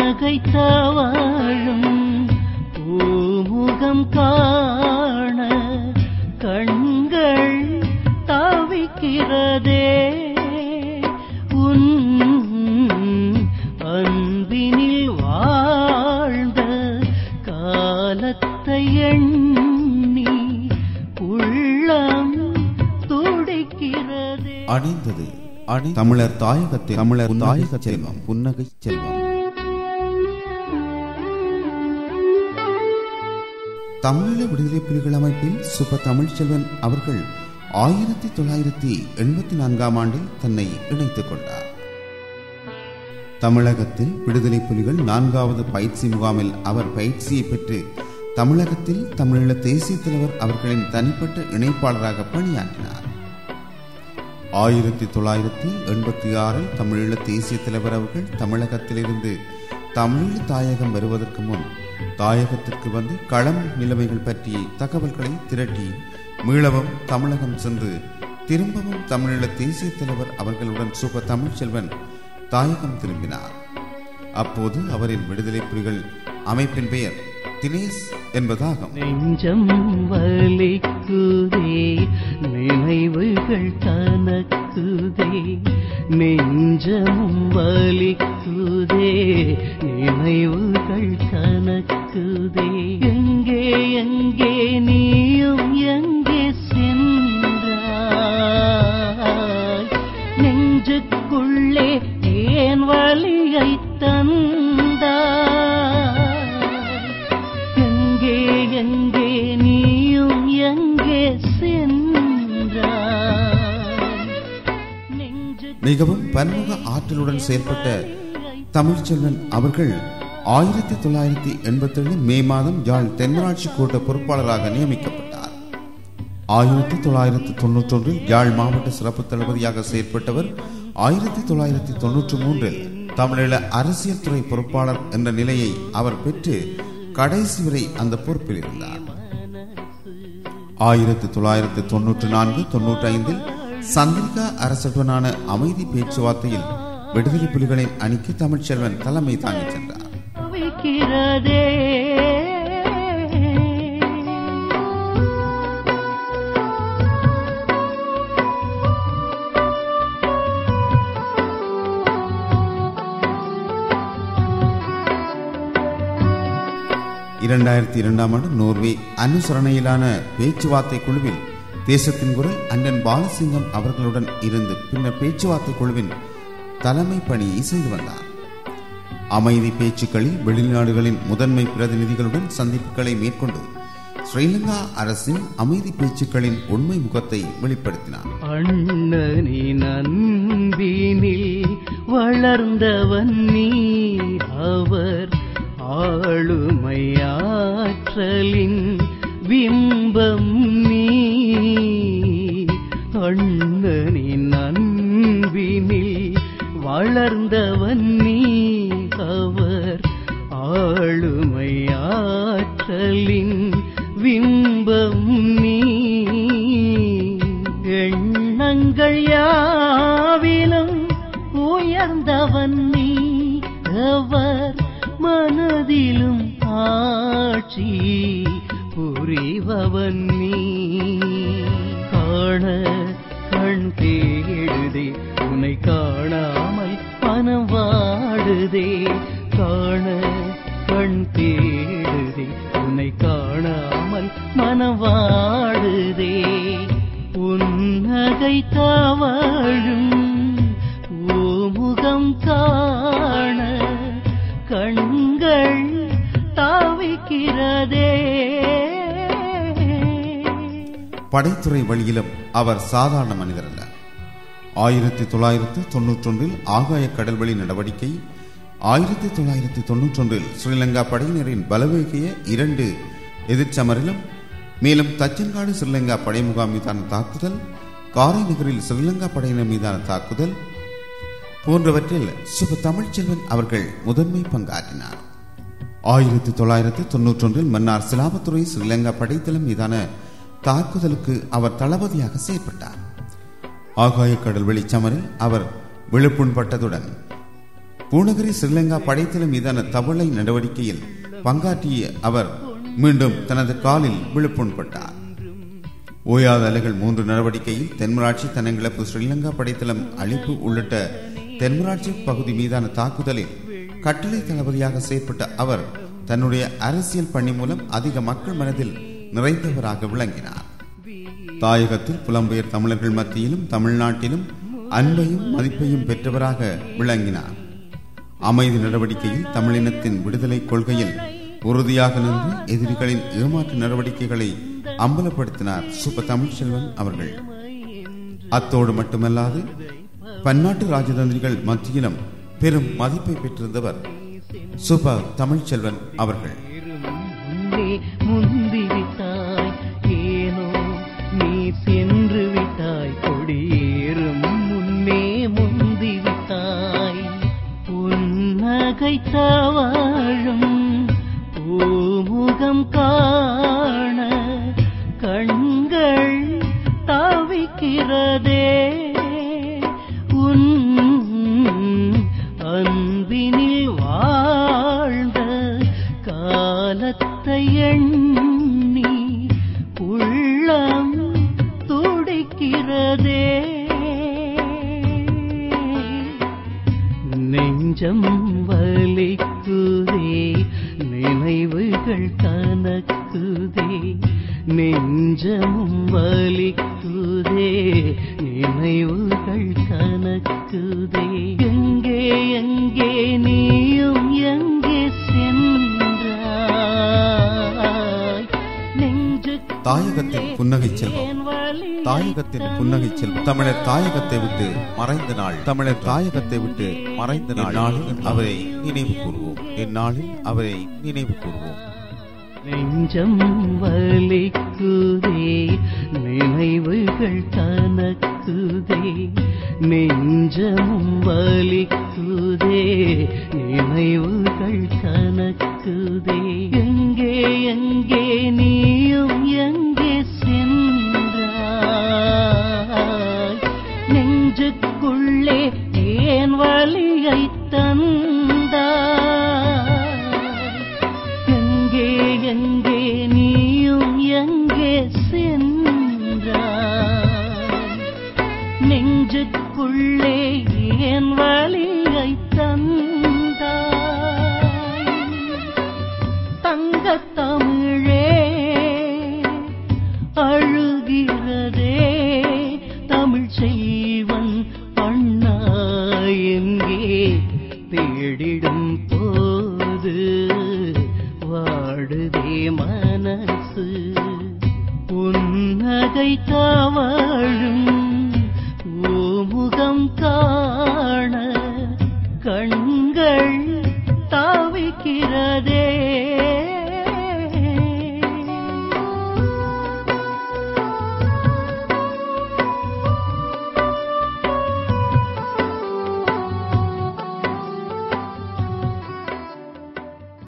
புன்னகைத்த வாழும் பூமுகம் காண கண்கள் தவிக்கிறதே உன் அன்பினில் வாழ்ந்த காலத்தை எண்ணி உள்ளம் துடிக்கிறதே அணிந்தது அணி தமிழர் தாயகத்தில் தமிழர் தாயக செல்வம் புன்னகை செல்வம் தமிழீழ விடுதலை புலிகள் அமைப்பில் சுப தமிழ்ச்செல்வன் அவர்கள் ஆயிரத்தி தொள்ளாயிரத்தி எண்பத்தி நான்காம் ஆண்டில் தன்னை இணைத்துக் கொண்டார் தமிழகத்தில் விடுதலை புலிகள் நான்காவது பயிற்சி முகாமில் அவர் பயிற்சியை பெற்று தமிழகத்தில் தமிழீழ தேசிய தலைவர் அவர்களின் தனிப்பட்ட இணைப்பாளராக பணியாற்றினார் ஆயிரத்தி தொள்ளாயிரத்தி எண்பத்தி ஆறில் தமிழீழ தேசிய தலைவர் அவர்கள் தமிழகத்திலிருந்து தமிழீழ தாயகம் வருவதற்கு முன் தாயகத்திற்கு வந்து களம் நிலைமைகள் பற்றிய தகவல்களை திரட்டி மீளவும் தமிழகம் சென்று திரும்பவும் தமிழீழ தேசிய தலைவர் அவர்களுடன் சுப தமிழ்ச்செல்வன் தாயகம் திரும்பினார் அப்போது அவரின் விடுதலை புலிகள் அமைப்பின் பெயர் தினேஷ் என்பதாகும் நெஞ்சம் வலிக்குதே நினைவுகள் கனக்குதே நெஞ்சமும் வலிக்குதே நினைவுகள் கனக்குதே எங்கே எங்கே நீயும் எங்கே சென்றாய் நெஞ்சுக்குள்ளே ஏன் வலியை தந்தாய் எங்கே எங்கே நீயும் எங்கே சென்றாய் நெஞ்சு மிகவும் பன்முக ஆற்றலுடன் செயல்பட்ட தமிழ்ச்செல்வன் அவர்கள் ஆயிரத்தி தொள்ளாயிரத்தி எண்பத்தி ஏழு மே மாதம் யாழ் தென்மராட்சி கோட்ட பொறுப்பாளராக நியமிக்கப்பட்டார் ஆயிரத்தி தொள்ளாயிரத்தி தொன்னூற்றொன்றில் யாழ் மாவட்ட சிறப்பு தளபதியாக செயற்பட்டவர் ஆயிரத்தி தொள்ளாயிரத்தி தொன்னூற்றி மூன்றில் தமிழீழ அரசியல் துறை பொறுப்பாளர் என்ற நிலையை அவர் பெற்று கடைசி வரை அந்த பொறுப்பில் இருந்தார் ஆயிரத்தி தொள்ளாயிரத்தி தொன்னூற்றி நான்கு தொன்னூற்றி ஐந்தில் சந்திரிகா அரசுடனான அமைதி பேச்சுவார்த்தையில் விடுதலை புலிகளின் அணிக்கு தமிழ்ச்செல்வன் தலைமை தாங்கிச் சென்றார் வைக்கிறதே இரண்டாயிரத்தி இரண்டாம் ஆண்டு நோர்வே அனுசரணையிலான பேச்சுவார்த்தை குழுவில் தேசத்தின் குரல் அண்ணன் பாலசிங்கம் அவர்களுடன் இருந்து பின்னர் பேச்சுவார்த்தை குழுவின் தலைமை பணியை செய்து வந்தார் அமைதி பேச்சுக்களில் வெளிநாடுகளின் முதன்மை பிரதிநிதிகளுடன் சந்திப்புகளை மேற்கொண்டு ஸ்ரீலங்கா அரசின் அமைதி பேச்சுக்களின் உண்மை முகத்தை வெளிப்படுத்தினார் அண்ணனின் அன்பினில் வளர்ந்தவன் நீ அவர் ஆளுமையாற்றலின் பிம்பம் நீ அண்ணனின் அன்பினில் வளர்ந்தவன் நீ அவர் ஆளுமையாற்றலின் பிம்பம் நீ எண்ணங்கள் யாவிலும் உயர்ந்தவன் நீ அவர் மனதிலும் ஆட்சி புரிபவன் நீ காண கண் தேடுதே உன்னை காணாமல் மனம் வாடுதே காண கண் தேடுதே உன்னை காணாமல் மனம் வாடுதே புன்னகை தவழும் பூமுகம் காண கண்கள் தாவிக்கிறதே படைத்துறை வழியிலும் அவர் சாதாரண மனிதர் அல்ல ஆயிரத்தி தொள்ளாயிரத்தி தொன்னூற்றொன்றில் ஆகாய கடல்வழி நடவடிக்கை ஆயிரத்தி தொள்ளாயிரத்தி தொன்னூற்றொன்றில் ஸ்ரீலங்கா படையினரின் பலவேகிய இரண்டு எதிர்ச்சமரிலும் மேலும் தச்சன்காடு ஸ்ரீலங்கா படை முகாம் மீதான தாக்குதல் காரை நகரில் ஸ்ரீலங்கா படையினர் மீதான தாக்குதல் போன்றவற்றில் சுப தமிழ்ச்செல்வன் அவர்கள் முதன்மை பங்காற்றினார் ஆயிரத்தி தொள்ளாயிரத்தி தொன்னூற்றொன்றில் மன்னார் சிலாபத்துறை ஸ்ரீலங்கா படைத்தளம் மீதான தாக்குதலுக்கு அவர் தளபதியாக செயற்பட்டார் ஆகாய கடல் வெளிச்சமரில் அவர் விழுப்புண்பட்டதுடன் பூனகிரி ஸ்ரீலங்கா படைத்தளம் மீதான தவளை நடவடிக்கையில் பங்காற்றிய அவர் மீண்டும் தனது காலில் விழுப்புண்பட்டார் ஓயாத அலைகள் மூன்று நடவடிக்கையில் தென்மராட்சி தன்னங்கிழப்பு ஸ்ரீலங்கா படைத்தளம் அழிப்பு உள்ளிட்ட தென்மராட்சி பகுதி மீதான தாக்குதலில் கட்டளை தளபதியாக செயற்பட்ட அவர் தன்னுடைய அரசியல் பணி மூலம் அதிக மக்கள் மனதில் நிறைந்தவராக விளங்கினார் தாயகத்தில் புலம்பெயர் தமிழர்கள் மத்தியிலும் தமிழ்நாட்டிலும் அன்பையும் மதிப்பையும் பெற்றவராக விளங்கினார் அமைதி நடவடிக்கையில் தமிழினத்தின் விடுதலை கொள்கையில் உறுதியாக நின்று எதிரிகளின் ஏமாற்று நடவடிக்கைகளை அம்பலப்படுத்தினார் சுப்ப தமிழ்ச்செல்வன் அவர்கள் அத்தோடு மட்டுமல்லாது பன்னாட்டு ராஜதந்திரிகள் மத்தியிலும் பெரும் மதிப்பை பெற்றிருந்தவர் சுப தமிழ்ச்செல்வன் அவர்கள் முன்னே முந்திவிட்டாய் ஏனோ நீ சென்று விட்டாய் கொடியேறும் முன்னே முந்திவிட்டாய் புன்னகை தவாழும் பூமுகம் காண கண்கள் தவிக்கிறதே உன் அன்பினில் வாழ்ந்த காலத்தை எண்ணி உள்ளம் துடிக்கிறதே நெஞ்சம் வலிக்குதே நினைவுகள் கனக்குதே நெஞ்சமும் வலிக்குதே நினைவுகள் கனக்குதே எங்கே எங்கே நீயும் எங்கே சென்றாய் நெஞ்சு தாயகத்தின் புன்னகை செல்வம் தாயகத்தின் புன்னகை செல்வம் தமிழர் தாயகத்தை விட்டு மறைந்த நாள் தமிழர் தாயகத்தை விட்டு மறைந்த நாள் நாளில் அவரை நினைவு கூறுவோம் இந்நாளில் அவரை நினைவு கூறுவோம் நெஞ்சம் வலிக்குதே நினைவுகள் கனக்குதே நெஞ்சமும் வலிக்குதே நினைவுகள் கனக்குதே எங்கே எங்கே நீயும் எங்கே சென்றாய் நெஞ்சுக்குள்ளே ஏன் வலியை தந்தாய் எங்கே எங்கே நீயும் எங்கே சென்றாய் நெஞ்சுக்குள்ளே ஏன் வலியை தந்தாய் தங்கத் தமிழே அழுகிறதே தமிழ் செய்வன் அண்ணா எங்கே தேடிடும் போது வாடுதே மனசு புன்னகை தவழும் ஓமுகம் காண கண்கள் தாவிக்கிறதே